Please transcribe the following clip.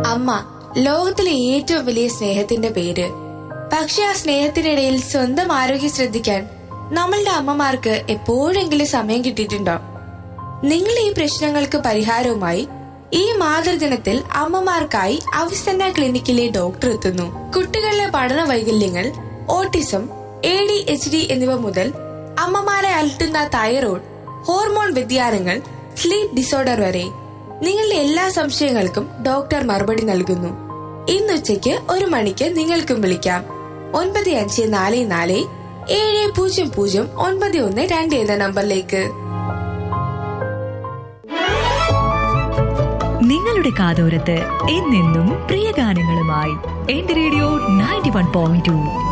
അമ്മ ലോകത്തിലെ ഏറ്റവും വലിയ സ്നേഹത്തിന്റെ പേര് പക്ഷെ ആ സ്നേഹത്തിനിടയിൽ സ്വന്തം ആരോഗ്യം ശ്രദ്ധിക്കാൻ നമ്മളുടെ അമ്മമാർക്ക് എപ്പോഴെങ്കിലും സമയം കിട്ടിയിട്ടുണ്ടോ നിങ്ങൾ ഈ പ്രശ്നങ്ങൾക്ക് പരിഹാരവുമായി ഈ മാതൃദിനത്തിൽ അമ്മമാർക്കായി അവിസന്ന ക്ലിനിക്കിലെ ഡോക്ടർ എത്തുന്നു കുട്ടികളിലെ പഠന വൈകല്യങ്ങൾ autism A D H D എന്നിവ മുതൽ അമ്മമാരെ അലട്ടുന്ന തൈറോയ്ഡ് ഹോർമോൺ വ്യതിയാനങ്ങൾ സ്ലീപ്പ് ഡിസോർഡർ വരെ നിങ്ങളുടെ എല്ലാ സംശയങ്ങൾക്കും ഡോക്ടർ മറുപടി നൽകുന്നു ഇന്നുച്ചയ്ക്ക് ഒരു മണിക്ക് നിങ്ങൾക്കും വിളിക്കാം ഒൻപത് അഞ്ച് നാല് നാല് ഏഴ് പൂജ്യം പൂജ്യം ഒൻപത് ഒന്ന് രണ്ട് എന്ന നമ്പറിലേക്ക് നിങ്ങളുടെ കാതോരത്ത് എന്നെന്നും പ്രിയ ഗാനങ്ങളുമായി എന്റെ radio ninety one point to